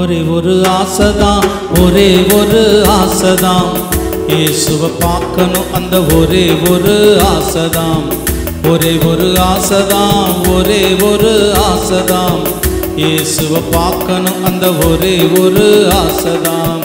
ஒரே ஒரு ஆசைதான் ஒரே ஒரு ஆசைதான் இயேசுவை பார்க்கணும் அந்த ஒரே ஒரு ஆசைதான் ஒரே ஒரு ஆசைதான் ஒரே ஒரு ஆசைதான் இயேசுவை பார்க்கணும் அந்த ஒரே ஒரு ஆசைதான்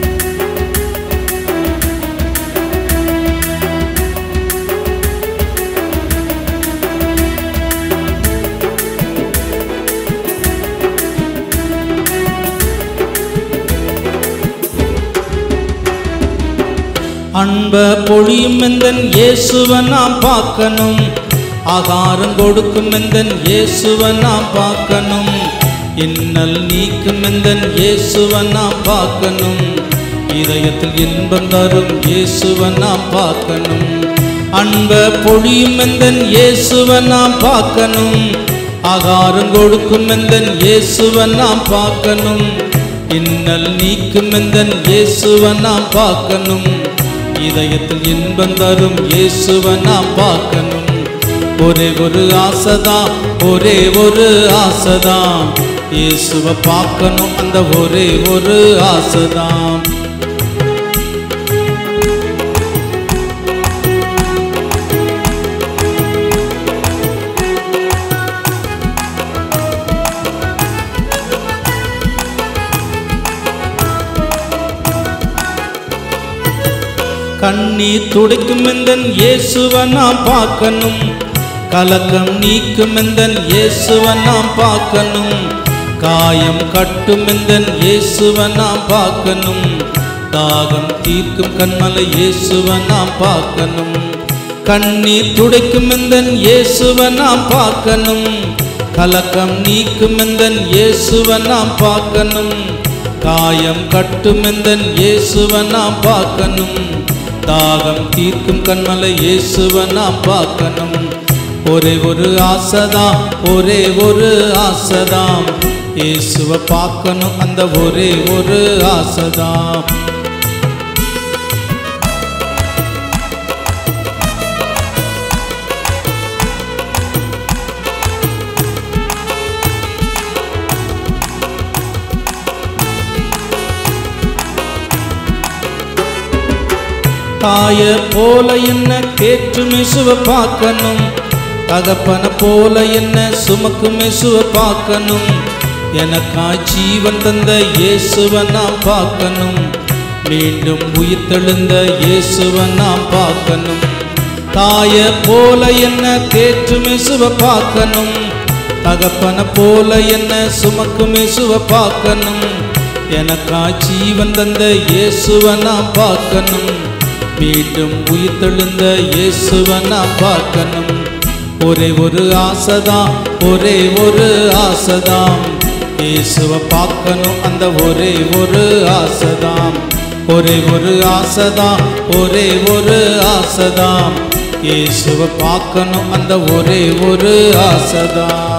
அன்ப பொழியும் எந்தன் இயேசுவை நாம் பார்க்கணும் ஆகாரம் கொடுக்கும் எந்தன் இயேசுவை நாம் பார்க்கணும் இன்னல் நீக்கும் எந்தன் இயேசுவை நாம் பார்க்கணும் இதயத்தில் இன்பம் தரும் இயேசுவை நாம் பார்க்கணும் அன்ப பொழியும் எந்தன் இயேசுவை நாம் பார்க்கணும் ஆகாரம் கொடுக்கும் எந்தன் இயேசுவை நாம் பார்க்கணும் இன்னல் நீக்கும் எந்தன் இயேசுவை நாம் பார்க்கணும் இதயத்தில் இன்பம் தரும் இயேசுவை நாம் பார்க்கணும் ஒரே ஒரு ஆசைதான் ஒரே ஒரு ஆசைதான் இயேசுவை பார்க்கணும் அந்த ஒரே ஒரு ஆசைதான் கண்ணீர் துடைக்கும் எந்தன் இயேசுவை நாம் பார்க்கணும் கலக்கம் நீக்கும் எந்தன் இயேசுவை நாம் பார்க்கணும் காயம் கட்டும் எந்தன் இயேசுவை நாம் பார்க்கணும் தாகம் தீர்க்கும் கண்மலை இயேசுவை நாம் பார்க்கணும் கண்ணீர் துடைக்கும் எந்தன் இயேசுவை நாம் பார்க்கணும் கலக்கம் நீக்கும் எந்தன் இயேசுவை நாம் பார்க்கணும் காயம் கட்டும் எந்தன் இயேசுவை நாம் பார்க்கணும் தாகம் தீர்க்கும் கண்மலை இயேசுவை நாம் பார்க்கணும் ஒரே ஒரு ஆசைதான் ஒரே ஒரு ஆசைதான் இயேசுவை பார்க்கணும் அந்த ஒரே ஒரு ஆசைதான் தாய போல என்ன கேற்றும் இசுவ பார்க்கணும் தகப்பன போல என்ன சுமக்கும் இசுவ பார்க்கணும் எனக்காய் ஜீவன் தந்த இயேசுவை நாம் பார்க்கணும் மீண்டும் உயிர் தெழுந்த இயேசுவை நாம் பார்க்கணும் தாய போல என்ன தேற்றும் இசுவ பார்க்கணும் தகப்பன போல என்ன சுமக்கும் இசுவ பார்க்கணும் எனக்காய் ஜீவன் தந்த இயேசுவை நாம் பார்க்கணும் மீண்டும் உயிர் தெழுந்த இயேசுவை நாம் பார்க்கணும் ஒரே ஒரு ஆசைதான் ஒரே ஒரு ஆசைதான் இயேசுவை பார்க்கணும் அந்த ஒரே ஒரு ஆசைதான் ஒரே ஒரு ஆசைதான் ஒரே ஒரு ஆசைதான் இயேசுவை பார்க்கணும் அந்த ஒரே ஒரு ஆசைதான்